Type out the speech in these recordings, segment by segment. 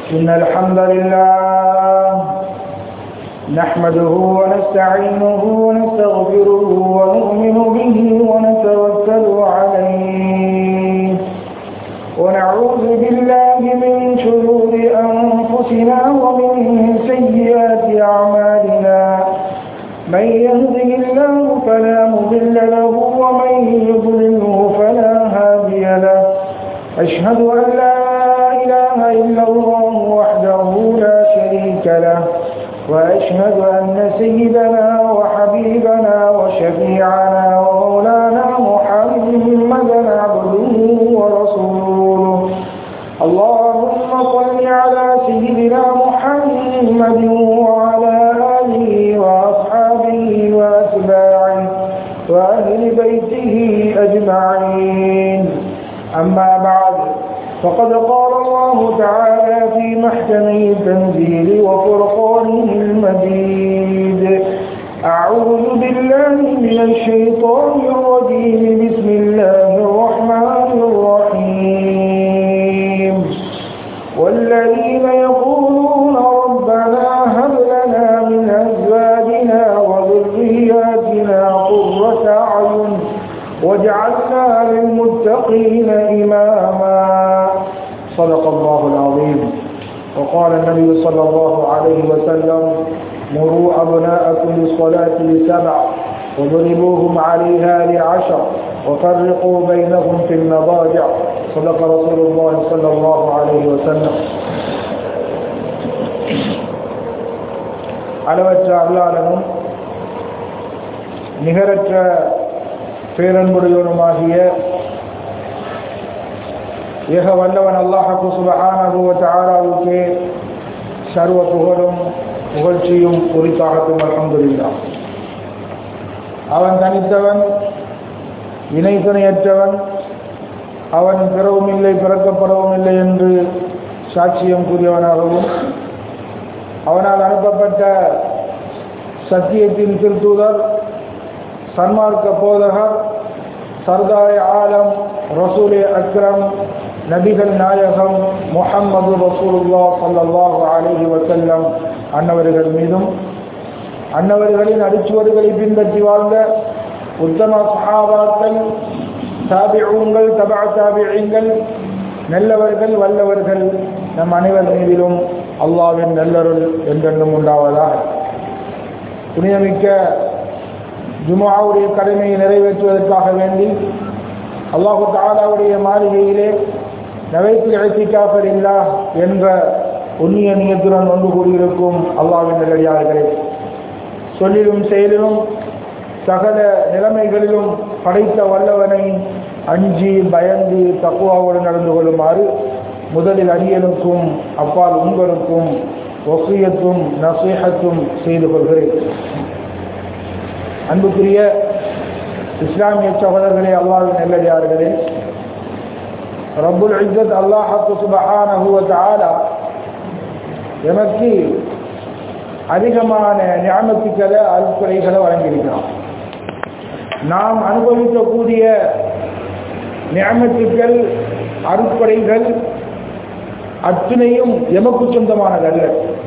إن الحمد لله نحمده ونستعينه ونستغفره ونؤمن به ونتوكل عليه ونعوذ بالله من شرور أنفسنا ومن سيئات أعمالنا من يهده الله فلا مضل له ومن يضلله فلا هادي له أشهد أن لا إله إلا الله وحده لا شريك له وأشهد أن سيدنا وحبيبنا وشفيعنا ومولانا محمدا عبده ورسوله اللهم صل على سيدنا محمد وعلى آله وأصحابه وأتباعه وأهل بيته أجمعين أما بعد فقد قال الله تعالى في محكمه التنزيل وفرقانه المجيد أعوذ بالله من الشيطان الرجيم بسم الله الرحمن الرحيم والذين يقولون ربنا هب لنا من أزواجنا وذرياتنا قرة أعين واجعلنا للمتقين إماما صدق الله العظيم وقال النبي صلى الله عليه وسلم مروا أبناءكم بالصلاة لسبع وضربوهم عليها لعشر وفرقوا بينهم في المضاجع صدق رسول الله صلى الله عليه وسلم அளவற்ற அல்லாளனும் நிகரற்ற பேரன்புடையவனுமாகிய ஏக வல்லவன் அல்லாஹு சுபஹானஹுவ தஆலாவுக்கே சர்வ புகழும் புகழ்ச்சியும் குறித்தாகட்டும் அல்ஹம்துலில்லா அவன் தனித்தவன் இணை துணையற்றவன் அவன் பிறவும் இல்லை பிறக்கப்படவும் இல்லை என்று சாட்சியம் கூறியவனாகவும் அவனால் அனுப்பப்பட்ட சத்தியத்தின் திருத்தூதர் சன்மார்க்க போதகர் சர்தார் ஆலம் ரசூலே அக்ரம் நபிகள் நாயகம் முஹம்மது ரசூலுல்லா சல்லாஹு அலஹி வசல்லம் அன்னவர்கள் மீதும் அன்னவர்களின் அடிச்சுவடுகளை பின்பற்றி வாழ்ந்த உத்தம சஹாபாக்கள் தாபிஊங்கள் தபா தாபியங்கள் நல்லவர்கள் வல்லவர்கள் நம் அனைவர் மீதிலும் அல்லாவின் நல்லருள் என்றென்றும் உண்டாவதாக புனிதமிக்க ஜுமாவுடைய கடமையை நிறைவேற்றுவதற்காக வேண்டி அல்லாஹு தாலாவுடைய மாளிகையிலே நவைத்தில் இழத்திக்காப்பர் இல்லா என்ற உன்னிய நியத்துடன் ஒன்று கூடியிருக்கும் அல்லாவின் நல்லடியார்களே சொல்லிலும் செயலிலும் சகல நிலைமைகளிலும் படைத்த வல்லவனை அஞ்சி பயந்து தக்குவாவோடு நடந்து கொள்ளுமாறு முதலில் அரியனுக்கும் அப்பால் உங்களுக்கும் ஒசியத்தும் நசீகத்தும் செய்து கொள்கிறேன் அன்புக்குரிய இஸ்லாமிய சகோதரர்களே அல்லாவின் நல்லடியார்களே ரப்புல் இஸ்ஸத் அல்லாஹு சுபஹானஹு வ தஆலா எமக்கு அதிகமான ஞாபகத்துக்களை அருட்குறைகளை வழங்கியிருக்கிறான் நாம் அனுபவிக்கக்கூடிய ஞாபகத்துக்கள் அருட்படைகள் அத்தனையும் எமக்கு சொந்தமானதல்ல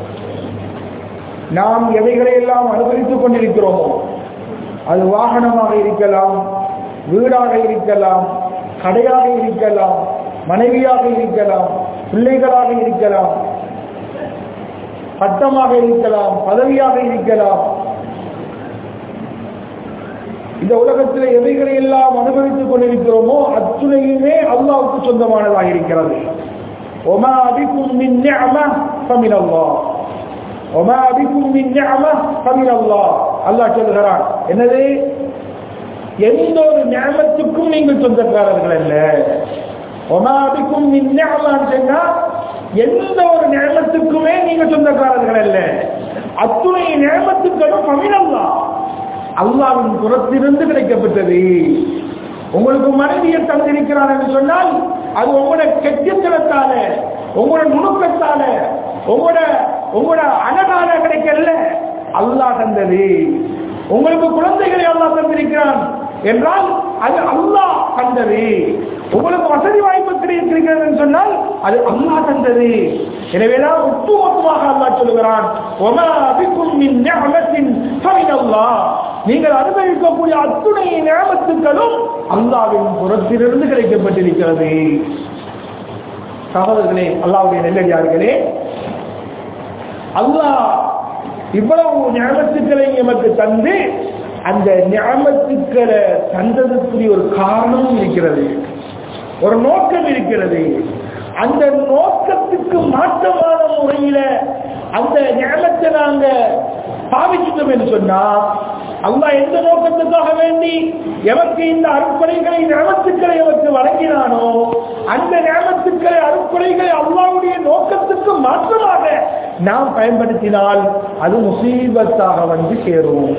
நாம் எவைகளையெல்லாம் அனுபவித்துக் கொண்டிருக்கிறோமோ அது வாகனமாக இருக்கலாம் வீடாக இருக்கலாம் கடையாக இருக்கலாம் மனைவியாக இருக்கலாம் பிள்ளைகளாக இருக்கலாம் பட்டமாக இருக்கலாம் பதவியாக இருக்கலாம் இந்த உலகத்தில் எவைகளை எல்லாம் அனுபவித்துக் கொண்டிருக்கிறோமோ அத்துணையுமே அல்லாவுக்கு சொந்தமானதாக இருக்கிறது ஒமா அபிக்கும் மின் நிஅம ஃபமின் அல்லாஹ் ஒமா அபிக்கும் மின் நிஅம ஃபமின் அல்லாஹ் அல்லாஹ் சொல்கிறான் என்னது எந்த ஒரு ஞாபகத்துக்கும் நீங்கள் சொந்தக்காரர்கள் அல்ல ஒமா அபிக்கும் மின் நிஅமான்னு சொன்னா எந்த ஒரு ஞாபகத்துக்குமே நீங்க சொந்தக்காரர்கள் அல்ல அத்துணை ஞாபகத்துக்களும் ஃபமின் அல்லாஹ் அல்லாவின் புறத்திலிருந்து கிடைக்கப்பட்டது உங்களுக்கு மனைவியை தந்திருக்கிறார் என்று சொன்னால் அது உங்களோட கெட்டித்தனத்தால உங்களோட நுணுக்கத்தால உங்களோட உங்களோட அழகால கிடைக்கல அல்லாஹ் தந்தது உங்களுக்கு குழந்தைகளை அல்லாஹ் தந்திருக்கிறான் என்றால் அது அல்லாஹ் தந்தது உங்களுக்கு வசதி வாய்ப்பு கிடைக்கிறது சொன்னால் அது அல்லாஹ் தந்தது எனவேதான் ஒட்டுமொத்தமாக அல்லாஹ் சொல்லுகிறான் ஒமா அபிக்கும் மின் நிஅமத்தின் ஃபமினல்லாஹ் நீங்கள் அனுபவிக்கக்கூடிய அத்துணை நியமத்துக்களும் அல்லாவின் புறத்திலிருந்து கிடைக்கப்பட்டிருக்கிறது சகோதரர்களே அல்லாவுடைய நெல்லடியார்களே அல்லாஹ் இவ்வளவு ஞாபகத்துக்களை எமக்கு தந்து அந்த ஞாபகத்துக்களை தந்ததுக்குரிய ஒரு காரணமும் இருக்கிறது ஒரு நோக்கம் இருக்கிறது அந்த நோக்கத்துக்கு மாற்றமான முறையில அந்த ஞாபகத்தை நாங்க பாவிச்சிட்டோம் என்று சொன்னா அல்லாஹ் எந்த நோக்கத்துக்காக வேண்டி எமக்கு இந்த அறுப்படைகளை ஞாபகத்துக்களை எமக்கு வழங்கினானோ அந்த ஞாபகத்துக்களை அறுப்படைகளை அல்லாவுடைய நோக்கத்துக்கு மாற்றமாக நாம் பயன்படுத்தினால் அது முசீபத்தாக வந்து சேரும்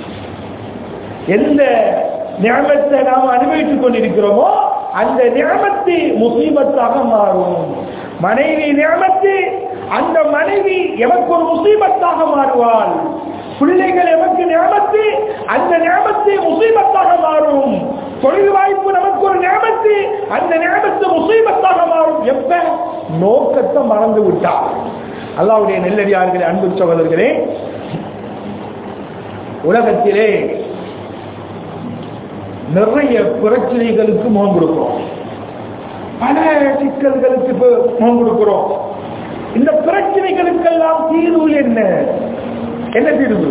எந்த ஞாபகத்தை நாம் அனுபவித்துக் கொண்டிருக்கிறோமோ அந்த ஞாபகத்து முசீபத்தாக மாறும் மனைவி ஞாபகத்து அந்த மனைவி எமக்கு ஒரு முசீபத்தாக மாறுவாள் பிள்ளைகள் எமக்கு ஞாபகத்து அந்த ஞாபகத்து முசீபத்தாக மாறும் தொழில் வாய்ப்பு நமக்கு ஒரு ஞாபகத்து அந்த ஞாபகத்து முசீபத்தாக மாறும் எப்ப நோக்கத்தை மறந்து விட்டார் அல்லாவுடைய நெல்லடியார்களே அன்பு சகோதரர்களே உலகத்திலே நிறைய பிரச்சனைகளுக்கு முகம் கொடுக்கிறோம் பல சிக்கல்களுக்கு முகம் கொடுக்கிறோம் இந்த பிரச்சனைகளுக்கெல்லாம் தீர்வு என்ன என்ன தீர்வு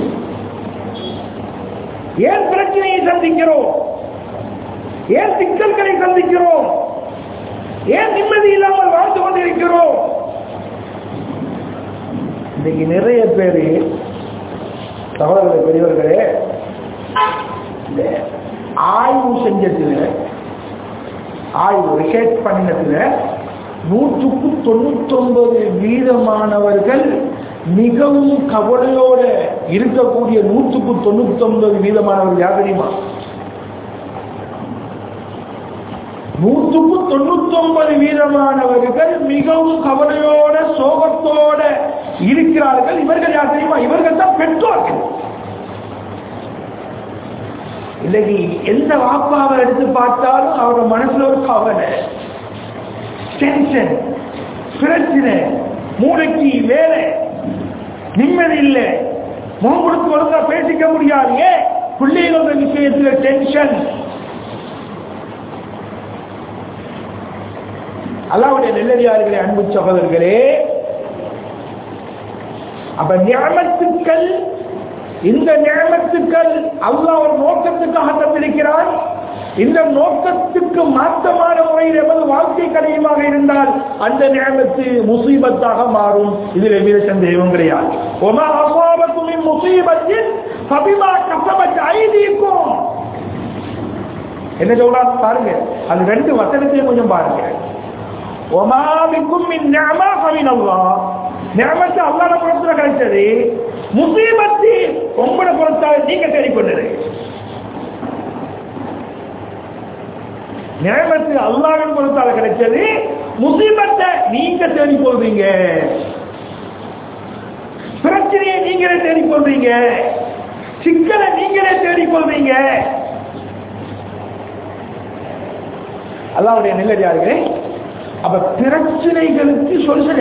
ஏன் பிரச்சனையை சந்திக்கிறோம் ஏன் சிக்கல்களை சந்திக்கிறோம் ஏன் நிம்மதி இல்லாமல் வாழ்ந்து கொண்டிருக்கிறோம் இன்னைக்கு நிறைய பேரு சகோதரர்களே பெரியவர்களே இந்த ஆய்வு செஞ்சதுல ஆய்வு ரிசர்ச் பண்ணினதுல நூற்றுக்கு தொண்ணூத்தி ஒன்பது வீதமானவர்கள் மிகவும் கவலையோட இருக்கக்கூடிய நூற்றுக்கு தொண்ணூத்தி ஒன்பது வீதமானவர்கள் யார் தெரியுமா நூற்றுக்கு தொண்ணூத்தி ஒன்பது வீதமானவர்கள் மிகவும் கவலையோட சோகத்தோட இருக்கிறார்கள் இவர்கள் யார் தெரியுமா இவர்கள் தான் பெற்றோர்கள் இன்னைக்கு எந்த வாப்பாவை எடுத்து பார்த்தாலும் அவரோட மனசுல ஒரு கவலை டென்ஷன் பிரச்சனை மூளைக்கு வேலை நிம்மதி இல்லை முகம் கொடுத்து ஒழுங்கா பேசிக்க முடியாது ஏன் பிள்ளைகளோட விஷயத்துல டென்ஷன் அல்லாவுடைய நெல்லடியார்களே அன்பு சகோதரர்களே அப்ப ஞாபகத்துக்கள் இந்த ஞாபகத்துக்கள் அல்லாஹ் ஒரு நோக்கத்துக்காக தந்திருக்கிறான் இந்த நோக்கத்துக்கு மாற்றமான முறையில் எமது வாழ்க்கை கடையுமாக இருந்தால் அந்த ஞாபகத்து முசீபத்தாக மாறும் இதில் எவ்வித சந்தேகம் கிடையாது ஒமா அசாபத்துமின் முசீபத்தில் சபிமா கசபத் ஐதீக்கும் என்ன சொல்றாரு பாருங்க அது ரெண்டு வசனத்தையும் கொஞ்சம் பாருங்க ஒமாவிக்கும் மின் நியமா சமினல்லா நியமத்தை அல்லாத புறத்துல கிடைச்சது முசீபத்தி உங்களோட புறத்தால் நீங்க தேடிக்கொண்டது நியமத்து அல்லாவின் புறத்தால் கிடைச்சது முசீபத்தை நீங்க தேடிக்கொள்றீங்க பிரச்சனையை நீங்களே தேடிக்கொள்றீங்க சிக்கலை நீங்களே தேடிக்கொள்றீங்க அல்லாவுடைய நெல்லடியார்களே அப்ப பிரச்சனைகளுக்கு சொல்லுங்க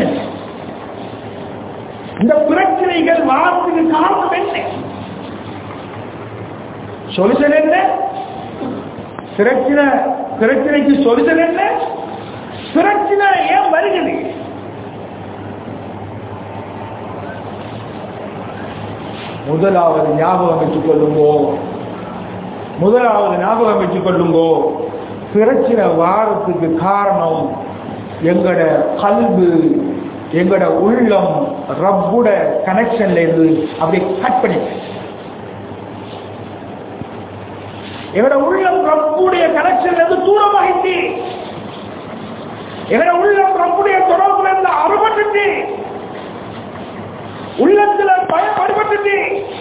இந்த பிரச்சனைகள் வாரத்துக்கு காரணம் என்ன சொல்லுதல் என்ன பிரச்சனை பிரச்சனைக்கு சொல்லுதல் என்ன பிரச்சனை ஏன் வருகிறது முதலாவது ஞாபகம் வச்சுக் கொள்ளுங்கோ முதலாவது ஞாபகம் வச்சுக் கொள்ளுங்கோ பிரச்சனை வாரத்துக்கு காரணம் எங்கட கல்வு எங்கட உள்ளம் ரப்புட கனெக்ஷன்ல இருந்து அப்படி கட் பண்ணி எங்கட உள்ளம் ரப்புடைய கனெக்ஷன்ல இருந்து தூரமாகிட்டு எங்கட உள்ளம் ரப்புடைய தொடர்புல இருந்து அறுபட்டுச்சு உள்ளத்துல பயம் அறுபட்டுச்சு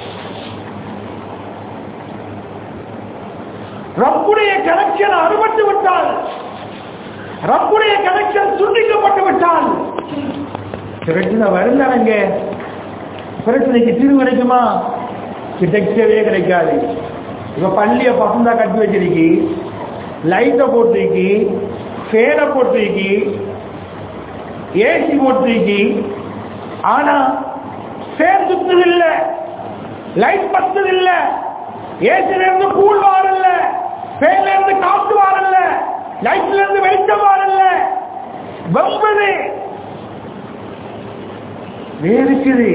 ரப்புடைய கனெக்ஷன் அறுபட்டு விட்டால் ரப்புடைய கனெக்ஷன் துண்டிக்கப்பட்டு விட்டால் பிரச்சனை வருந்தானங்க பிரச்சனைக்கு தீர்வு கிடைக்குமா கிடைக்கவே கிடைக்காது இப்ப பள்ளிய பசந்தா கட்டி வச்சிருக்கி லைட்டை போட்டிருக்கி ஃபேனை போட்டிருக்கி ஏசி போட்டிருக்கி ஆனா ஃபேன் சுத்துதில்ல லைட் பத்துதில்ல ஏசில இருந்து கூழ் வாரல்ல ஃபேன்ல இருந்து காத்து வாரல்ல லைட்ல இருந்து வெளிச்சம் வாரல்ல வெம்பது வேறுக்குது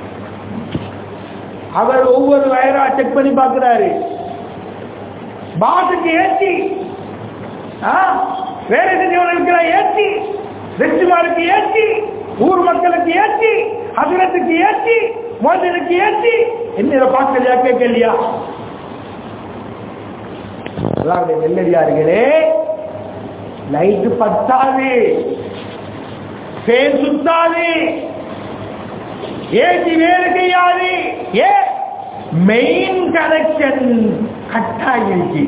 அவர் ஒவ்வொரு வயரா செக் பண்ணி பார்க்கிறாரு பாசுக்கு ஏற்றி ஆ, வேலை செஞ்சவர்களுக்கு ஏற்றி வெற்றிமாருக்கு ஏற்றி ஊர் மக்களுக்கு ஏற்றி அகிலத்துக்கு ஏற்றி மோதலுக்கு ஏற்றி என்ன இதை பார்க்கலையா கேட்கலையா அல்லாவுடைய நெல்லடியார்களே லைட் பத்தாது ஃபேன் சுத்தாது ஏசி வேலை செய்யாது ஏ மெயின் கனெக்ஷன் கட்டாயிருக்கு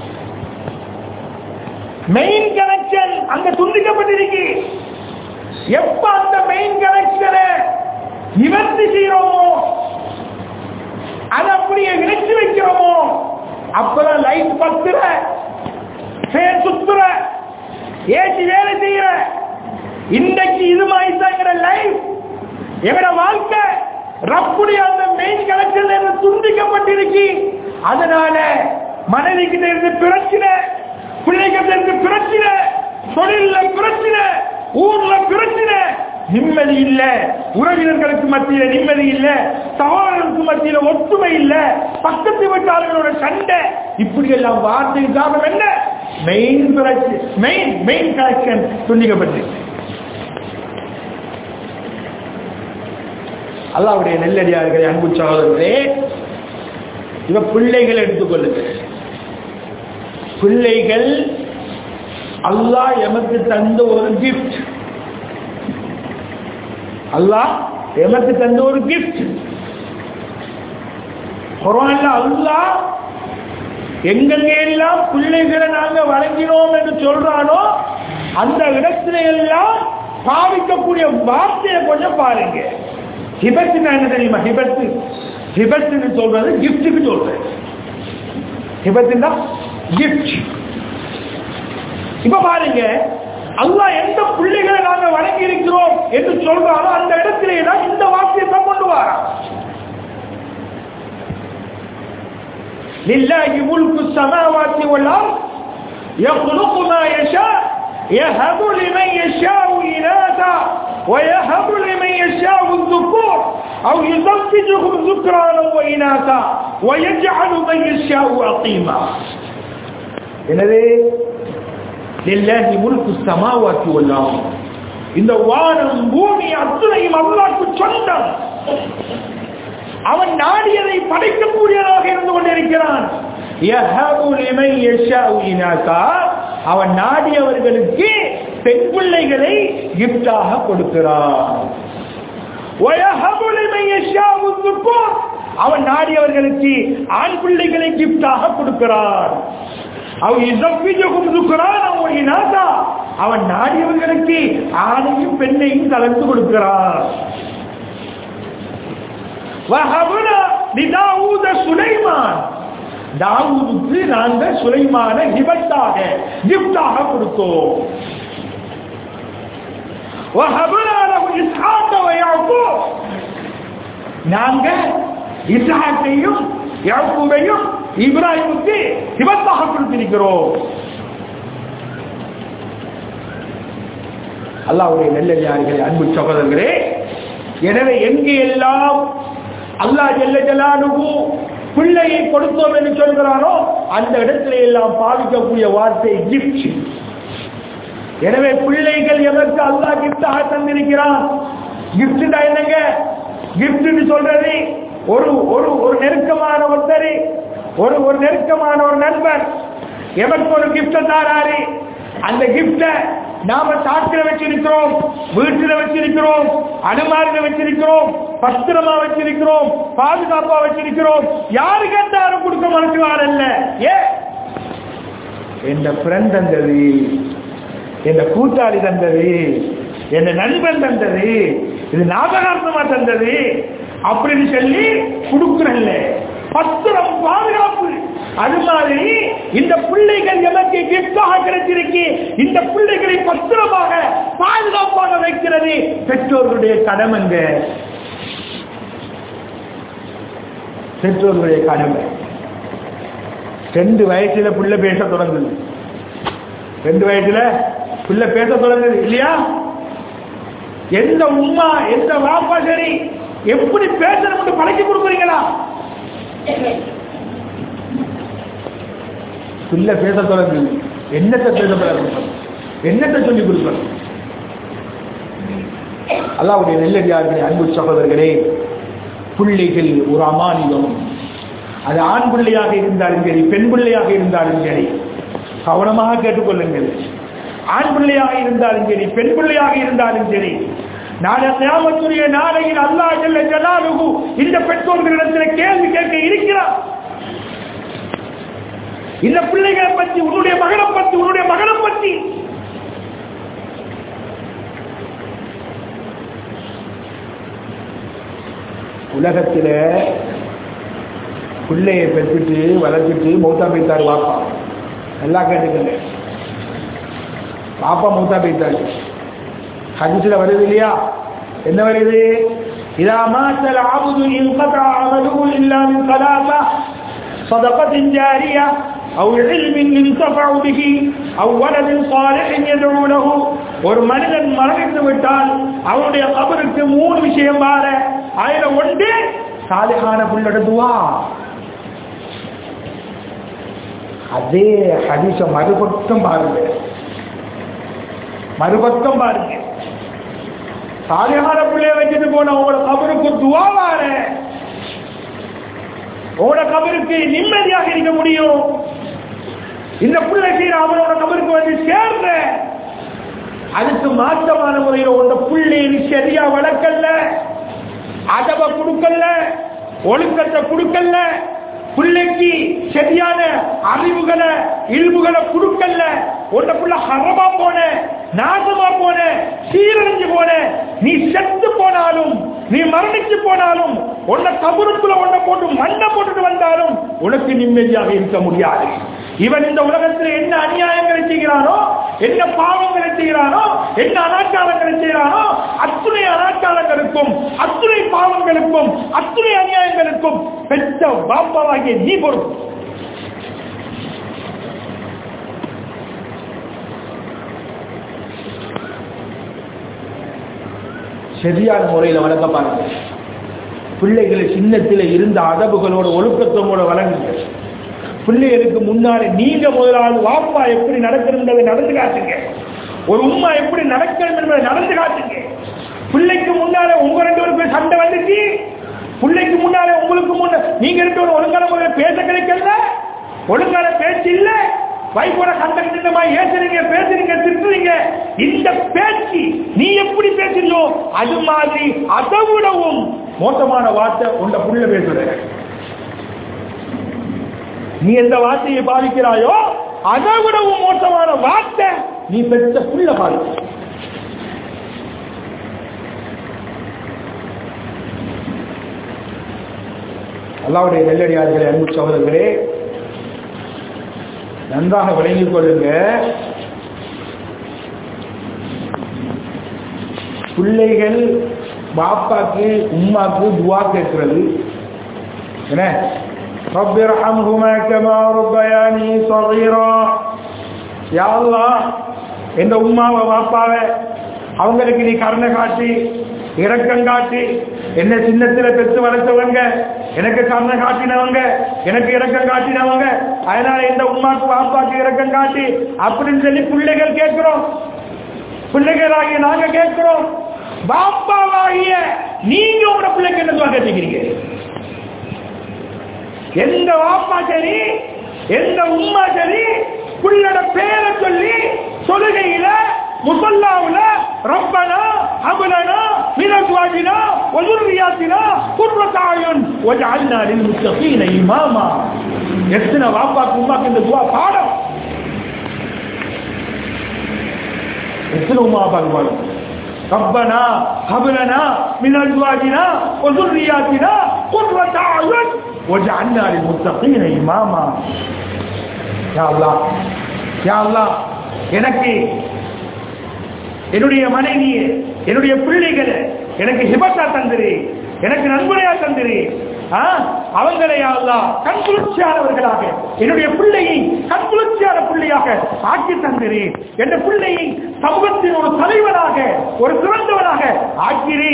மெயின் கனெக்ஷன் அங்க துண்டிக்கப்பட்டிருக்கு எப்ப அந்த மெயின் கனெக்ஷனை நிவர்த்தி செய்யறோமோ அதை அப்படியே விளைச்சு வைக்கிறோமோ அப்பதான் லைட் பத்துற ஃபேன் சுத்துற ஏசி வேலை செய்யற இன்றைக்கு இது மாதிரி தான் லைஃப் எங்கட வாழ்க்கை ரப்புடைய அந்த மெயின் கனெக்ஷன்ல இருந்து துண்டிக்கப்பட்டிருக்கு அதனால மனைவி கிட்ட இருந்து பிரச்சனை பிள்ளைகிட்ட இருந்து பிரச்சனை தொழில பிரச்சனை ஊர்ல பிரச்சனை நிம்மதி இல்ல உறவினர்களுக்கு மத்தியில நிம்மதி இல்ல சகோதரர்களுக்கு மத்தியில ஒற்றுமை இல்ல பக்கத்து வீட்டாளர்களோட சண்டை இப்படி எல்லாம் வார்த்தைக்கு காரணம் என்ன மெயின் பிரச்சனை மெயின் மெயின் கனெக்ஷன் துண்டிக்கப்பட்டிருக்கு அல்லாவுடைய நெல்லடியார்களே அன்பு சகோதரர்களே இவ பிள்ளைகள் எடுத்துக்கொள்ளுங்க பிள்ளைகள் அல்லாஹ் எமக்கு தந்த ஒரு கிஃப்ட் அல்லாஹ் எமக்கு தந்த ஒரு கிஃப்ட் குரான்ல அல்லாஹ் எங்கெங்க எல்லாம் பிள்ளைகளை நாங்க வழங்கினோம் என்று சொல்றானோ அந்த இடத்துல எல்லாம் பாவிக்கக்கூடிய வார்த்தையை கொஞ்சம் பாருங்க ஹிபத்துனா என்ன தெரியுமா ஹிபத்து ஹிபத்துன்னு சொல்றது கிஃப்ட்டுக்கு சொல்றேன் ஹிபத்துனா கிஃப்ட் இப்ப பாருங்க அல்லாஹ் எந்த பிள்ளைகளை நாங்க வழங்கி இருக்கிறோம் என்று சொல்றாரோ அந்த இடத்திலே தான் இந்த வாக்கியத்தை கொண்டு வரான் لله ملك السماوات والأرض يخلق ما يشاء يهب لمن يشاء إناثا ويهب لمن يشاء الذكور أو يزوجهم ذكرانا وإناثا ويجعل من يشاء عقيما எனவே லில்லாஹி முல்கு சமாவாத்தி வல்லாம் இந்த வானம் பூமி அத்துணையும் அல்லாஹ்க்கு சொந்தம் அவன் நாடியதை படைக்கக்கூடியதாக இருந்து கொண்டிருக்கிறான் யஹபு லிமன் யஷாஉ இனாசா அவன் நாடியவர்களுக்கு பெண் பிள்ளைகளை கிஃப்டாக கொடுக்கிறான் வயஹபு லிமன் யஷாஉ ذُكُورَ அவன் நாடியவர்களுக்கு ஆண் பிள்ளைகளை கிஃப்டாக கொடுக்கிறான் அவன் இசப்பிஜகும் துக்குறான் அவன் இனாதா அவன் நாடியவர்களுக்கு ஆணையும் பெண்ணையும் கலந்து கொடுக்கிறான் வஹபுனா லிதாவூத சுலைமான் தாவூதுக்கு நாங்கள் சுலைமான ஹிபத்தாக கிஃப்டாக கொடுத்தோம் வஹபுனா லஹு இஸ்ஹாக வ யாக்கூப் நாங்க இஸ்ஹாக்கையும் யாக்கூபையும் இப்ராஹிமுக்கு ஹிபத்தாக கொடுத்திருக்கிறோம் அல்லாஹ்வுடைய நல்லடியார்களே அன்பு சகோதரர்களே எனவே எங்கே எல்லாம் அல்லாஹ் ஜல்ல ஜலானுகு பிள்ளையை கொடுத்தோம் என்று சொல்கிறானோ அந்த இடத்துல எல்லாம் பாவிக்கக்கூடிய வார்த்தை கிஃப்ட் எனவே பிள்ளைகள் எதற்கு அல்லாஹ் கிஃப்டாக தந்திருக்கிறான் கிஃப்ட் என்னங்க கிஃப்ட் சொல்றது ஒரு ஒரு ஒரு நெருக்கமான ஒருத்தர் ஒரு ஒரு நெருக்கமான ஒரு நண்பர் எவருக்கு ஒரு கிஃப்ட தாராரு அந்த கிஃப்ட நாம சாக்கிர வச்சிருக்கிறோம் வீட்டுல வச்சிருக்கிறோம் அனுமாரில வச்சிருக்கிறோம் பத்திரமா வச்சிருக்கிறோம் பாதுகாப்பா வச்சிருக்கிறோம் யாரு கேட்டாரும் கொடுக்க மனசுவாரல்ல ஏ என் ஃப்ரெண்ட் தந்தது என் கூட்டாளி தந்தது என் நண்பன் தந்தது இது ஞாபகார்த்தமா தந்தது அப்படின்னு சொல்லி கொடுக்குறல்ல பத்திரம் பாதுகாப்பு அது மாதிரி இந்த பிள்ளைகள் எமக்கு கிஃப்டாக கிடைச்சிருக்கு இந்த பிள்ளைகளை பத்திரமாக பாதுகாப்பாக வைக்கிறது பெற்றோர்களுடைய கடமைங்க பெற்றோர்களுடைய கடமை ரெண்டு வயசுல பிள்ளை பேச தொடங்குது ரெண்டு வயசுல பிள்ளை பேச தொடங்குது இல்லையா எந்த உமா எந்த வாப்பா சரி எப்படி பேசணும்னு பழக்கி கொடுக்குறீங்களா பிள்ளை பேச தொடங்குது என்னத்தை பேச தொடங்குது என்னத்தை சொல்லி கொடுக்கணும் அல்லாவுடைய நெல்லடியார்களே அன்பு சகோதரர்களே பிள்ளைகள் ஒரு அமானியம் அது ஆண் பிள்ளையாக இருந்தாலும் சரி பெண் பிள்ளையாக இருந்தாலும் சரி கவனமாக கேட்டுக்கொள்ளுங்கள் ஆண் பிள்ளையாக இருந்தாலும் சரி பெண் பிள்ளையாக இருந்தாலும் சரி நாளை கியாமத்துடைய நாளையில் அல்லாஹ் ஜல்ல ஜலாலுஹு இந்த பெற்றோர்களிடத்தில் கேள்வி கேட்க இருக்கிறார் இந்த பிள்ளைகளை பற்றி உன்னுடைய மகனை பற்றி உன்னுடைய மகனை பற்றி உலகத்தில் பிள்ளையை பெற்றுட்டு வளர்த்துட்டு மௌத்தா பைத்தார் வாப்பா நல்லா கேட்டுக்கங்க பாப்பா மௌத்தா பைத்தார் ஹதீஸ்ல வருது இல்லையா என்ன வருது இதா மாத்தல் ஆபுது இன்கதா அமலுஹு இல்லா மின் ثلاثه صدقة جارية أو علم ينتفع به أو ولد صالح يدعو له ஒரு மனிதன் மரணித்து விட்டால் அவனுடைய கபருக்கு மூணு விஷயம் பார அதுல ஒன்று சாலிகான புள்ளட துவா அதே ஹதீஸ மறுபக்கம் பாருங்க மறுபக்கம் பாருங்க சாலியான பிள்ளைய வச்சுட்டு போன உங்களோட கபருக்கு துவாவார உங்களோட கபருக்கு நிம்மதியாக இருக்க முடியும் இந்த பிள்ளை செய்யற அவனோட கபருக்கு வந்து சேர்ற அதுக்கு மாற்றமான முறையில் உங்க பிள்ளையை நீ சரியா வளர்க்கல அதவ கொடுக்கல ஒழுக்கத்தை கொடுக்கல பிள்ளைக்கு சரியான அறிவுகளை இல்புகளை கொடுக்கல உன்ன பிள்ளை ஹரமா போன நாசமா போன சீரழிஞ்சு போன நீ செத்து போனாலும் நீ மரணிச்சு போனாலும் உன்னை கபருக்குள்ள உன்னை போட்டு மண்ணை போட்டுட்டு வந்தாலும் உனக்கு நிம்மதியாக இருக்க முடியாது இவன் இந்த உலகத்தில் என்ன அநியாயங்களை செய்கிறானோ என்ன பாவங்களை செய்கிறானோ என்ன அனாச்சாரங்களை செய்கிறானோ அத்துணை அனாச்சாரங்களுக்கும் அத்துணை பாவங்களுக்கும் அத்துணை அநியாயங்களுக்கும் பெற்ற பாப்பாவாகிய நீ பொறுப்பு சரியான முறையில் வளர்க்க பாருங்க பிள்ளைகளை சின்னத்தில் இருந்த அதவுகளோட ஒழுக்கத்தோட வழங்குங்க பிள்ளைகளுக்கு முன்னாலே நீங்க முதலாவது வாப்பா எப்படி நடக்கணுன்றதை நடந்து காட்டுங்க ஒரு உம்மா எப்படி நடக்கணும் என்பதை நடந்து காட்டுங்க பிள்ளைக்கு முன்னாலே உங்க ரெண்டு பேருக்கு சண்டை வந்துச்சு பிள்ளைக்கு முன்னாலே உங்களுக்கு முன்ன நீங்க ரெண்டு பேரும் ஒழுங்கான முறையில் பேச கிடைக்கல ஒழுங்கான பேச்சு இல்ல வைப்போட சண்டை கிட்டமா ஏசுறீங்க பேசுறீங்க திட்டுறீங்க இந்த பேச்சு நீ எப்படி பேசுறியோ அது மாதிரி அதை விடவும் மோசமான வார்த்தை உண்ட புள்ள பேசுற நீ எந்த வார்த்தையை பாதிக்கிறாயோ அதை விடவும் மோசமான வார்த்தை நீ பெற்ற புள்ள பாதிக்க அல்லாவுடைய நெல்லடியார்களே அன்பு சகோதரர்களே நன்றாக விளங்கிக் கொள்ளுங்க பிள்ளைகள் பாப்பாக்கு உம்மாக்கு துவா கேட்கிறது என்ன رب ارحمهما كما ربياني صغيرا يا الله இந்த உம்மாவை பாப்பாவை அவங்களுக்கு நீ கருணை காட்டி இரக்கம் காட்டி என்ன சின்னத்துல பெற்று வளர்த்தவங்க எனக்கு கருணை காட்டினவங்க எனக்கு இரக்கம் காட்டினவங்க அதனால இந்த உமாக்கு பாப்பாக்கு இரக்கம் காட்டி அப்படின்னு சொல்லி பிள்ளைகள் கேட்கிறோம் பிள்ளைகளாகிய நாங்க கேட்கிறோம் பாப்பாவாகிய நீங்க உங்களோட பிள்ளைக்கு என்ன கேட்டுக்கிறீங்க எந்த வாப்பா சரி எந்த உம்மா சரி புள்ளட பேரை சொல்லி தொழுகையில முசல்லாவுல ரப்பனா அபலனா மினத்வாஜினா வதுர்ரியாத்தினா குர்ரத்தாயுன் வஜஅல்னா லில்முத்தகீன இமாமா எத்தனை வாப்பாக்கு உம்மாக்கு இந்த துவா பாடம் எத்தனை உமா பாக்கு பாடம் ربنا هب لنا من ازواجنا وذرياتنا قرة اعين وجعلنا للمتقين إماما யா அல்லாஹ் யா அல்லாஹ் எனக்கு என்னுடைய மனைவியை என்னுடைய பிள்ளைகளை எனக்கு ஹிபத்தா தந்திரு எனக்கு நண்பனையா தந்திரு ஆ, அவங்களை யா அல்லாஹ் கண் குளிர்ச்சியானவர்களாக என்னுடைய பிள்ளையை கண் குளிர்ச்சியான பிள்ளையாக ஆக்கி தந்திரு என்ற பிள்ளையை சமூகத்தின் ஒரு தலைவராக ஒரு சிறந்தவராக ஆக்கிறே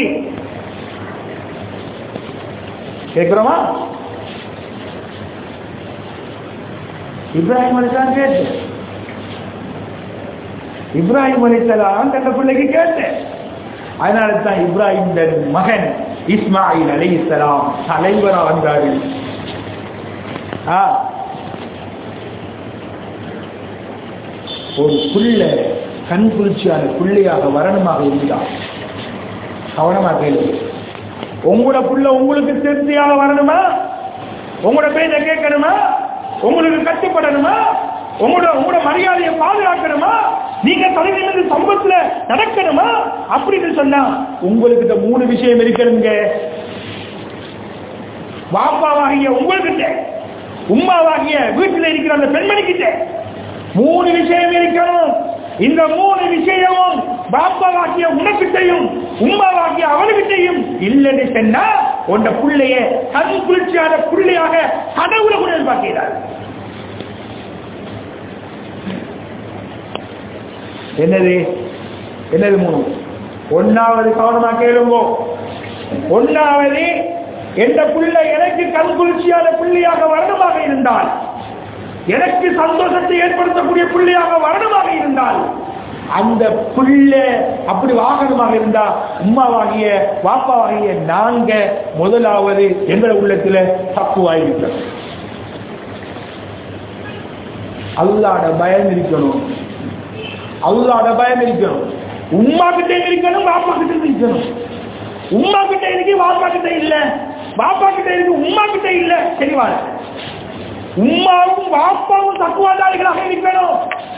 கேட்கிறோமா இப்ராஹிம் அலிஸ்லாம் கேட்டு இப்ராஹிம் அலிஸ்லாம் தந்த பிள்ளைக்கு கேட்டேன் அதனால தான் இப்ராஹிம் தன் மகன் இஸ்மாயில் அலைஹிஸ்ஸலாம் தலைவரா வந்தாரு ஆ. ஒரு புள்ள கண் குளிர்ச்சியான பிள்ளையாக வரணுமாக இருந்தார் கவனமா கேள்வி உங்களோட புள்ள உங்களுக்கு திருப்தியாக வரணுமா உங்களோட பேச்ச கேட்கணுமா உங்களுக்கு கட்டுப்படணுமா உங்களோட உங்களோட மரியாதையை பாதுகாக்கணுமா நீங்க தலைநிமிர்ந்து சம்பத்துல நடக்கணுமா அப்படின்னு சொன்னா உங்களுக்கு இந்த மூணு விஷயம் இருக்கணுங்க பாப்பாவாகிய உங்கள்கிட்ட உம்மாவாகிய வீட்டில் இருக்கிற அந்த பெண்மணிக்கிட்ட மூணு விஷயம் இருக்கணும் இந்த மூணு விஷயமும் பாப்பாவாகிய உனக்கிட்டையும் உம்மாவாகிய அவனுக்கிட்டையும் இல்லைன்னு சொன்னா உண்ட புள்ளைய கண் குளிர்ச்சியான புள்ளையாக கடவுளை கூட எதிர்பார்க்கிறார் என்னது என்னது மூணு ஒன்னாவது கவனமா கேளுங்கோ ஒன்னாவது எந்த பிள்ளை எனக்கு கண் குளிர்ச்சியான பிள்ளையாக வரணுமாக இருந்தால் எனக்கு சந்தோஷத்தை ஏற்படுத்தக்கூடிய பிள்ளையாக வரணுமாக இருந்தால் அந்த பிள்ளை அப்படி வாகனமாக இருந்தா உம்மாவாகிய வாப்பாவாகிய நாங்க முதலாவது எங்களை உள்ளத்துல தப்புவாயிருக்கிறோம் அல்லாட பயம் இருக்கணும் அல்லாட பயம் இருக்கணும் உம்மா கிட்ட இருக்கணும் பாப்பா கிட்ட இருக்கணும் உம்மா கிட்ட இருக்கு பாப்பா கிட்ட இல்ல பாப்பா கிட்ட இருக்கு உம்மா கிட்ட இல்ல தெளிவான உம்மாவும் பாப்பாவும் தக்குவாதாரிகளாக இருக்கணும்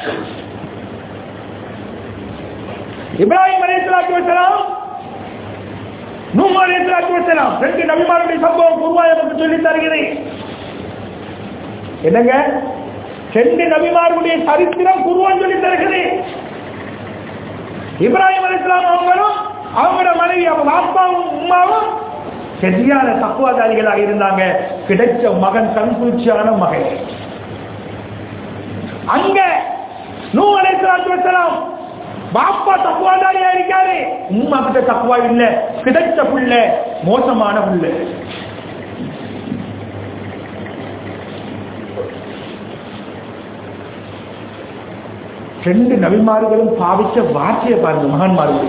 இப்ராஹிம் அலைஹிஸ்ஸலாத்து வஸலாம் நூஹ் அலைஹிஸ்ஸலாத்து வஸலாம் ரெண்டு நபிமாருடைய சம்பவம் குருவாய் நமக்கு சொல்லி தருகிறேன் என்னங்க ரெண்டு நபிமாருடைய சரித்திரம் குருவான் சொல்லி தருகிறேன் இப்ராஹிம் அலைஹிஸ்ஸலாம் அவங்களும் அவங்களோட மனைவி அவங்க அப்பாவும் உம்மாவும் சரியான தக்குவாதாரிகளாக இருந்தாங்க கிடைச்ச மகன் கண்குளிர்ச்சியான மகன் அங்க நூ அலைஹிஸ்ஸலாத்து வஸலாம் பாப்பா தக்குவாதாரியா இருக்காரு உம்மா கிட்ட தக்குவா இல்ல கிடைச்ச புள்ள மோசமான புள்ள ரெண்டு நபிமார்களும் பாவிச்ச வார்த்தையை பாருங்க மகன்மார்கள்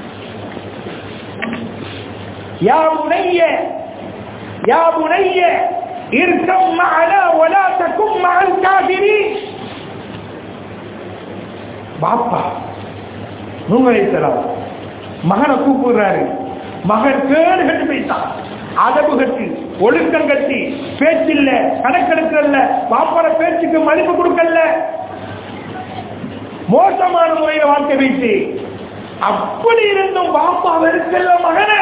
யா புனைய யா புனைய இருக்கம் மஅனா வலா தகும் மஅல் காஃபிரீன் பாப்பா நூங்கலைத்தலாம் மகனை கூப்பிடுறாரு மகன் கேடு கட்டு போயிட்டான் அதவு கட்டி ஒழுக்கம் கட்டி பேச்சில்ல கணக்கெடுக்கல பாப்பாட பேச்சுக்கு மதிப்பு கொடுக்கல மோசமான முறையில வாழ்க்கை வைத்து அப்படி இருந்தும் பாப்பா வெறுக்கல மகனை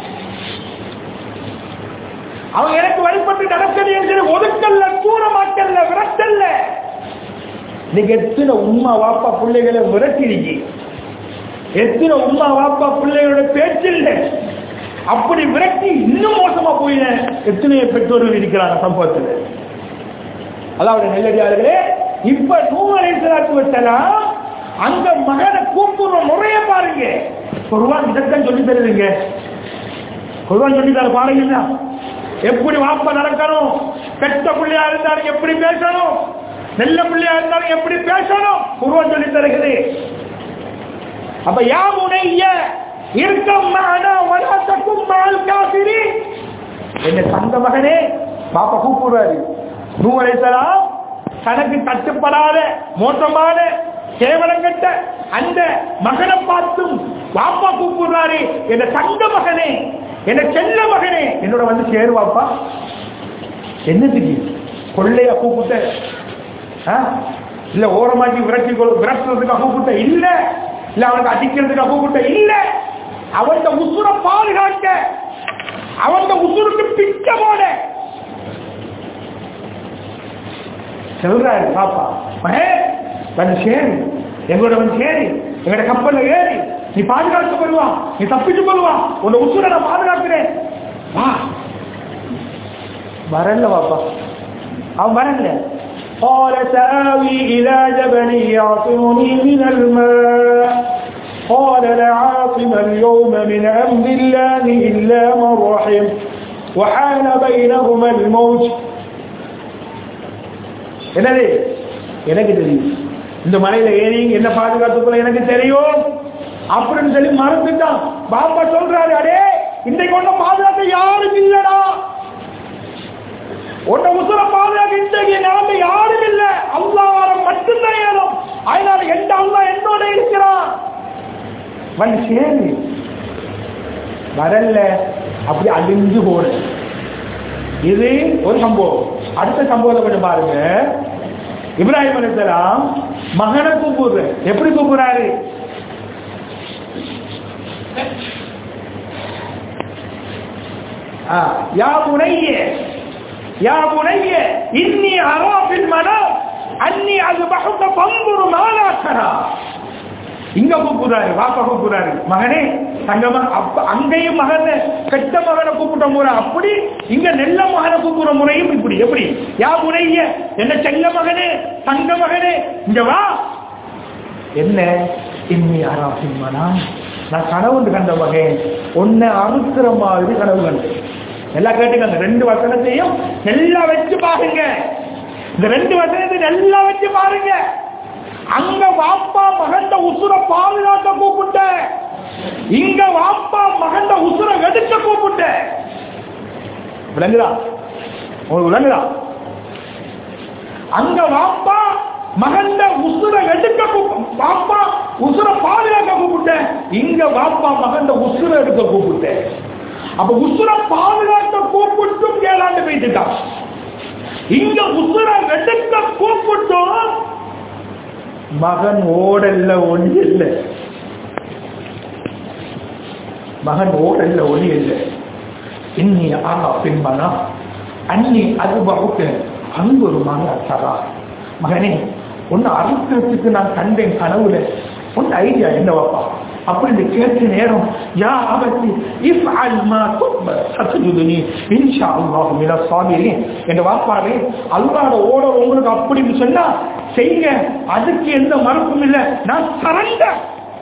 அவன் எனக்கு வழிபட்டு நடக்கணும் ஒதுக்கல்ல தூரமாக்கல்ல விரட்டல்ல நீங்க எத்தனை உம்மா வாப்பா பிள்ளைகளை விரட்டிருக்கீங்க எத்தனை உம்மா வாப்பா பிள்ளைகளோட பேச்சில்ல அப்படி விரட்டி இன்னும் மோசமா போயின எத்தனை பெற்றோர்கள் இருக்கிறாங்க சம்பவத்தில் அதாவது நெல்லடியார்களே இப்ப நூலை வச்சலாம் அந்த மகனை கூப்பிடுற முறைய பாருங்க குருவான் இதைத்தான் சொல்லி தருவீங்க குருவான் சொல்லி தர பாருங்க எப்படி வாப்பா நடக்கணும் கெட்ட பிள்ளையா இருந்தாலும் எப்படி பேசணும் நல்ல பிள்ளையா இருந்தாலும் எப்படி பேசணும் குருவான் சொல்லி தருகிறது அப்ப யா முனைய இருக்கம் மானா வலாத்தக்கும் மால் காசிரி என்ன தங்க மகனே பாப்பா கூப்பிடுறாரு நூலைத்தலாம் தனக்கு கட்டுப்படாத மோசமான கேவலம் கட்ட அந்த மகனை பார்த்தும் பாப்பா கூப்பிடுறாரு என்ன தங்க மகனே என்ன செல்ல மகனே என்னோட வந்து சேருவாப்பா என்னதுக்கு கொள்ளையா கூப்பிட்ட ஆ? இல்ல ஓரமாக்கி விரட்டி கொள் விரட்டுறதுக்காக கூப்பிட்ட இல்ல இல்ல அவனுக்கு அடிக்கிறதுக்காக கூப்பிட்ட இல்ல அவன் உசுர பாதுகாக்க அவன் உசுருக்கு பிச்ச போட சொல்றாரு பாப்பா மகே வந்து சேரு எங்களோட வந்து சேரு எங்களோட கப்பல்ல ஏறி நீ பாதுகாத்து வருவா நீ தப்பிச்சு வருவா உன்னை உசுர நான் பாதுகாக்கிறேன் வா வரல பாப்பா அவன் வரல قال سآوي إلى جبل يعصمني من الماء قال لا عاصم اليوم من أمر الله إلا من رحم وحال بينهما الموت என்னது எனக்கு தெரியும் இந்த மலையில ஏறி என்ன பாதுகாத்துக்குள்ள எனக்கு தெரியும் அப்படின்னு சொல்லி மறந்துட்டான் பாப்பா சொல்றாரு அடே இன்றைக்கு ஒன்னும் பாதுகாக்க யாரும் இல்லடா உன்னை உசுர பாதுகாக்க இன்றைக்கு நிலைமை யாரும் இல்ல அல்லாவார மட்டும்தான் ஏறும் அதனால எந்த அல்லா என்னோட இருக்கிறான் வந்து சேரு வரல அப்படி அழிஞ்சு போடு இது ஒரு சம்பவம் அடுத்த சம்பவத்தை கொஞ்சம் பாருங்க இப்ராஹிம் அலிசலாம் மகனை கூப்பிடுற எப்படி கூப்பிடுறாரு ஆ, யா புனைய யா புனைய இன்னி அராபில் மனம் அன்னி அது பகுத்த பங்குரு மாலாக்கரா இங்க கூப்பிடுறாரு வாப்பா கூப்பிடுறாரு மகனே தங்கம அப்ப அங்கேயும் மகனை கெட்ட மகனை கூப்பிட்ட முறை அப்படி இங்க நெல்ல மகனை கூப்பிடுற முறையும் இப்படி எப்படி யா முறைய என்ன செல்ல மகனே தங்க மகனே இங்க வா என்ன இன்னி ஆராசிம்மனா நான் கனவு கண்ட மகன் உன்னை அறுக்கிற மாதிரி கனவு கண்டேன் எல்லாம் கேட்டுக்கங்க ரெண்டு வசனத்தையும் நல்லா வச்சு பாருங்க இந்த ரெண்டு வசனத்தை நல்லா வச்சு பாருங்க அங்க வாப்பா மகண்ட உசுர பாதுகாக்க கூப்பிட்ட இங்க வாப்பா மகண்ட உசுர எடுக்க கூப்பிட்ட விளங்குதா உங்களுக்கு விளங்குதா அங்க வாப்பா மகண்ட உசுர எடுக்க கூப்ப- வாப்பா உசுர பாதுகாக்க கூப்பிட்ட இங்க வாப்பா மகண்ட உசுர எடுக்க கூப்பிட்ட அப்ப உசுர பாதுகாக்க கூப்பிட்டும் ஏழாண்டு போயிட்டுட்டான் இங்க உசுர எடுக்க கூப்பிட்டும் மகன் ஓடல்ல ஒளி இல்லை மகன் ஓடல்ல ஒளி இல்லை இன்னி ஆனா பின்பனா அன்னி அது வகுக்க அன்பொருமான தரா மகனே உன்னை அறுக்கிறதுக்கு நான் கண்டேன் கனவுல உன் ஐடியா என்னவாப்பா அப்படின்னு கேட்ட நேரம் யா அவத்தி இஃப் அல்மா துப்ப சத்துஜுதுனி இன்ஷா அல்லாஹ் மின சாபிரின் என்ற வாப்பாவே அல்லாஹ்வோட ஓடர் உங்களுக்கு அப்படின்னு சொன்னா செய்யுங்க அதுக்கு எந்த மறுப்பும் இல்லை நான் சரண்டர்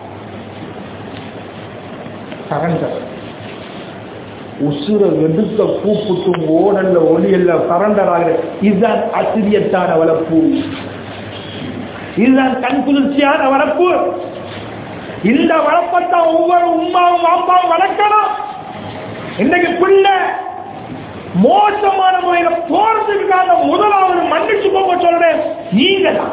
சரண்டர் உசுர எடுக்க கூப்பிட்டும் ஓடல்ல ஒளியல்ல சரண்டர் ஆகிற இதுதான் அசிரியத்தான வளர்ப்பு இதுதான் கண் குளிர்ச்சியான வளர்ப்பு இந்த வளர்ப்பத்தான் ஒவ்வொரு உமாவும் அப்பாவும் வளர்க்கணும் இன்னைக்கு பிள்ளை மோசமான முறையில போறதுக்கான முதலாவது மன்னிச்சு போக சொல்றேன் நீங்க தான்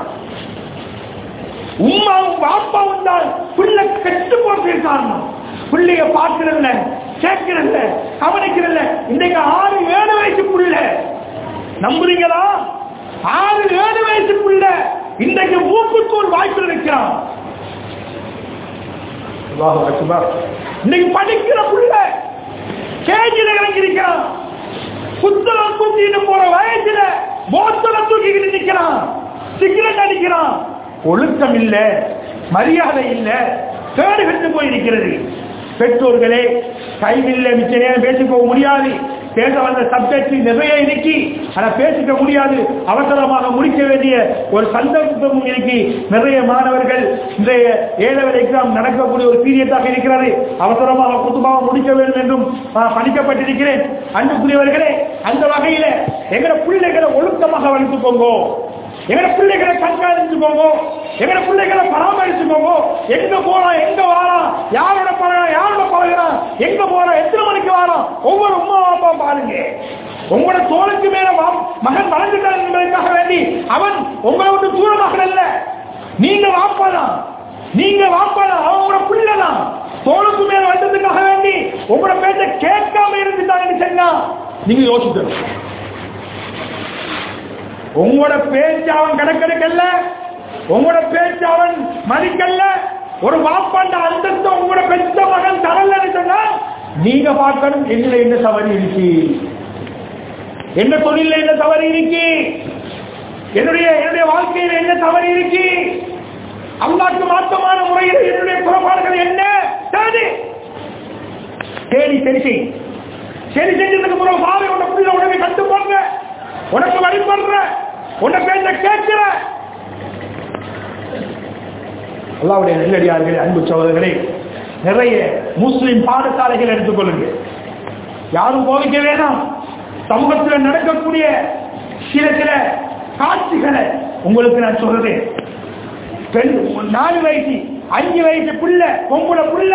உமாவும் பாப்பாவும் தான் பிள்ளை கெட்டு போறதுக்கு காரணம் பிள்ளைய பார்க்கிறல்ல கேட்கிறல்ல கவனிக்கிறல்ல இன்னைக்கு ஆறு ஏழு வயசு புள்ள நம்புறீங்களா ஆறு ஏழு வயசு புள்ள இன்றைக்கு மூக்குத்தூர் வாய்ப்பில் இருக்கிறான் அல்லாஹ் அக்பர். இன்னைக்கு படிக்கிற புள்ள கேஜில இறங்கி இருக்கிறான் புத்தகம் தூக்கிட்டு போற வயசுல போத்தல தூக்கிக்கிட்டு நிக்கிறான் சிகரெட் அடிக்கிறான் ஒழுக்கம் இல்ல மரியாதை இல்ல கேடு கட்டு போயிருக்கிறது பெற்றோர்களே கைவில்ல மிச்ச நேரம் பேசிக்க முடியாது பேச வந்த சப்ஜெக்ட் நிறைய இருக்கு ஆனா பேசிக்க முடியாது அவசரமாக முடிக்க வேண்டிய ஒரு சந்தர்ப்பமும் இருக்கு நிறைய மாணவர்கள் இன்றைய ஏழவர் எக்ஸாம் நடக்கக்கூடிய ஒரு பீரியடாக இருக்கிறது அவசரமாக குத்துபாக முடிக்க வேண்டும் என்றும் நான் பணிக்கப்பட்டிருக்கிறேன் அன்புக்குரியவர்களே அந்த வகையில எங்களை பிள்ளைகளை ஒழுக்கமாக வளர்த்துக்கோங்க எங்கட பிள்ளைகளை கண்காணிச்சுக்கோங்க எங்கட பிள்ளைகளை பராமரிச்சுக்கோங்க எங்க போறான் எங்க வாரான் யாரோட பழகிறான் யாரோட பழகிறான் எங்க போறான் எத்தனை மணிக்கு வாரான் ஒவ்வொரு உமா அப்பா பாருங்க உங்களோட தோளுக்கு மேல வா- மகன் வளர்ந்துட்டான் என்பதற்காக வேண்டி அவன் உங்களை விட்டு தூரமாக அல்ல நீங்க வாப்பாதான் நீங்க வாப்பாதான் அவங்களோட பிள்ளைதான் தோளுக்கு மேல வந்ததுக்காக வேண்டி உங்களோட பேச்ச கேட்காம இருந்துட்டாங்கன்னு சொன்னா நீங்க யோசிக்கணும் உங்களோட பேச்சு அவன் கணக்கெடுக்கல்ல உங்களோட பேச்சு அவன் மதிக்கல்ல ஒரு வாப்பாண்ட அந்தஸ்து உங்களோட பெத்த மகன் தரலன்னு சொன்னா நீங்க பார்க்கணும் என்ன என்ன தவறு இருக்கு என்ன தொழில என்ன தவறு இருக்கு என்னுடைய என்னுடைய வாழ்க்கையில் என்ன தவறு இருக்கு அல்லாக்கு மாற்றமான முறையில் என்னுடைய குறைபாடுகள் என்ன தேடி தேடி சரி செய் சரி செஞ்சதுக்கு பிறகு பாரு உன்னை புள்ள உடனே கட்டு போடுற உனக்கு வழிபடுற உன்னை பேச கேட்கிற அல்லாவுடைய நெல்லடியார்களே அன்பு சகோதரர்களே நிறைய முஸ்லிம் பாடசாலைகள் எடுத்துக்கொள்ளுங்க யாரும் போதிக்க வேணாம் சமூகத்தில் நடக்கக்கூடிய சில சில காட்சிகளை உங்களுக்கு நான் சொல்றேன் பெண் நாலு வயசு அஞ்சு வயசு புள்ள பொம்புல புள்ள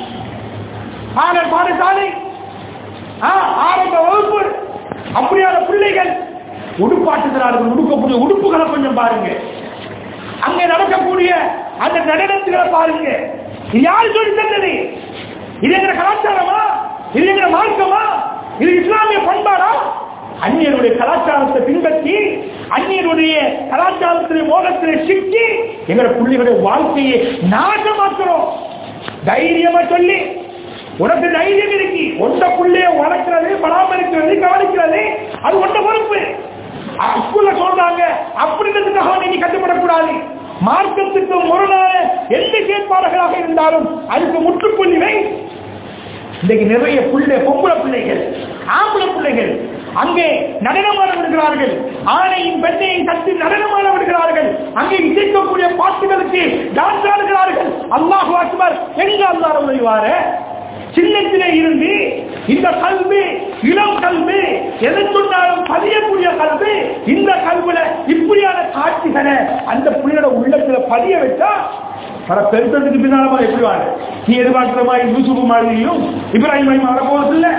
ஆடல் பாடசாலை ஆ, ஆரம்ப வகுப்பு அப்படியான பிள்ளைகள் உடுப்பாட்டுகிறார்கள் உடுக்கக்கூடிய உடுப்புகளை கொஞ்சம் பாருங்க அங்கே நடக்கக்கூடிய அந்த நடனத்துகளை பாருங்க இது யார் சொல்லி தந்தது இது எங்க கலாச்சாரமா இது எங்க மார்க்கமா இது இஸ்லாமிய பண்பாடா அந்நியருடைய கலாச்சாரத்தை பின்பற்றி அந்நியருடைய கலாச்சாரத்திலே மோகத்திலே சிக்கி எங்களை பிள்ளைகளுடைய வாழ்க்கையை நாசமாக்குறோம் தைரியமா சொல்லி உனக்கு தைரியம் இருக்கு ஒன்ற புள்ளைய வளர்க்கிறது பராமரிக்கிறது கவனிக்கிறது அது ஒன்ற பொறுப்பு அஹ் ஸ்கூல்ல சொல்றாங்க அப்படின்றதுக்காக நீங்க கட்டுப்படக்கூடாது மார்க்கத்துக்கு முரணான எந்த செயற்பாடுகளாக இருந்தாலும் அதுக்கு முற்றுப்புள்ளி வை இன்னைக்கு நிறைய பிள்ளை பொம்பளை பிள்ளைகள் ஆம்பளை பிள்ளைகள் அங்கே நடனமாட விடுகிறார்கள் ஆணையும் பெண்ணையும் கட்டி நடனமாட விடுகிறார்கள் அங்கே இசைக்கக்கூடிய பாட்டுகளுக்கு டான்ஸ் ஆடுகிறார்கள் அல்லாஹு அக்பர் எங்க அல்லாஹ் நுழைவார சின்னத்திலே இருந்து இந்த கல்வி இளம் கல்வி எதை சொன்னாலும் பதியக்கூடிய கல்வி இந்த கல்வியில இப்படியான காட்சிகளை அந்த புள்ளியோட உள்ளத்துல பதிய வச்சா பல பெருத்தத்துக்கு பின்னால எப்படி வாங்க நீ எதிர்பார்க்கிற மாதிரி யூசுப் மாதிரியும் இப்ராஹிம் மாதிரி வரப்போறது இல்ல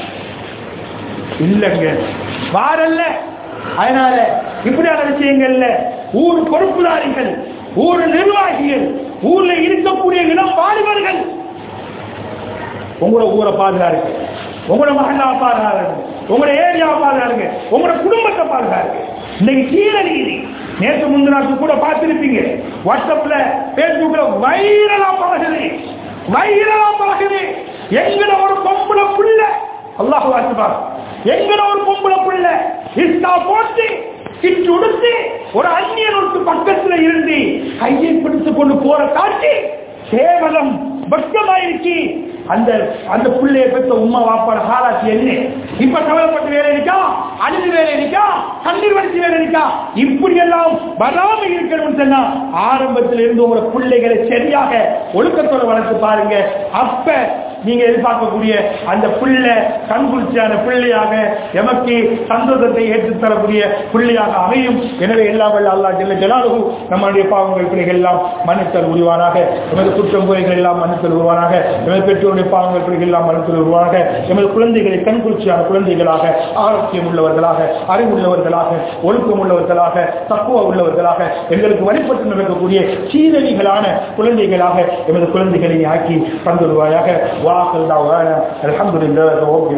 இல்லங்க வாரல்ல அதனால இப்படியான விஷயங்கள்ல ஊர் பொறுப்புதாரிகள் ஊர் நிர்வாகிகள் ஊர்ல இருக்கக்கூடிய இளம் வாலிபர்கள் உங்களோட ஊரை பாதுகாருங்க உங்களோட மகனா பாதுகாருங்க உங்களோட ஏரியா பாதுகாருங்க உங்களோட குடும்பத்தை பாதுகாருங்க இன்னைக்கு கீழ நீதி நேற்று முந்தினாக்கு கூட பார்த்திருப்பீங்க வாட்ஸ்அப்ல பேஸ்புக்ல வைரலா பழகுது வைரலா பழகுது எங்கட ஒரு பொம்பளை புள்ள அல்லாஹ் வாசுபார் எங்கட ஒரு பொம்பளை புள்ள இஸ்தா போட்டு கிட்டு உடுத்து ஒரு அந்நியனுக்கு பக்கத்துல இருந்து கையை பிடித்துக் கொண்டு போற காட்சி கேவலம் பக்தமாயிருச்சு அந்த அந்த பிள்ளைய பெற்ற உமா வாப்பாட ஹாலாச்சி என்ன இப்ப கவலைப்பட்டு வேலை இருக்கா அழுது வேலை இருக்கா கண்ணீர் வடிச்சு வேலை இருக்கா இப்படி எல்லாம் வராம இருக்கணும்னு சொன்னா ஆரம்பத்தில் இருந்து உங்களோட பிள்ளைகளை சரியாக ஒழுக்கத்தோட வளர்த்து பாருங்க அப்ப நீங்க எதிர்பார்க்கக்கூடிய அந்த பிள்ளை கண்குளிர்ச்சியான பிள்ளையாக எமக்கு சந்தோஷத்தை ஏற்றுத் தரக்கூடிய பிள்ளையாக அமையும் எனவே எல்லாம் வல்ல அல்லாஹ் ஜெல்ல ஜலாலுஹு நம்முடைய பாவங்கள் பிள்ளைகள் எல்லாம் மன்னித்தல் உருவானாக எமது குற்றம் குறைகள் எல்லாம் மன்னித்தல் உருவானாக எமது பெற்றோருடைய பாவங்கள் பிள்ளைகள் எல்லாம் மன்னித்தல் உருவானாக எமது குழந்தைகளை கண்குளிர்ச்சியான குழந்தைகளாக ஆரோக்கியம் உள்ளவர்களாக அறிவுள்ளவர்களாக ஒழுக்கம் உள்ளவர்களாக தக்குவ உள்ளவர்களாக எங்களுக்கு வழிபட்டு நடக்கக்கூடிய சீரழிகளான குழந்தைகளாக எமது குழந்தைகளை ஆக்கி தந்துடுவாயாக வாசல் அல்ஹம்துலில்லாஹ்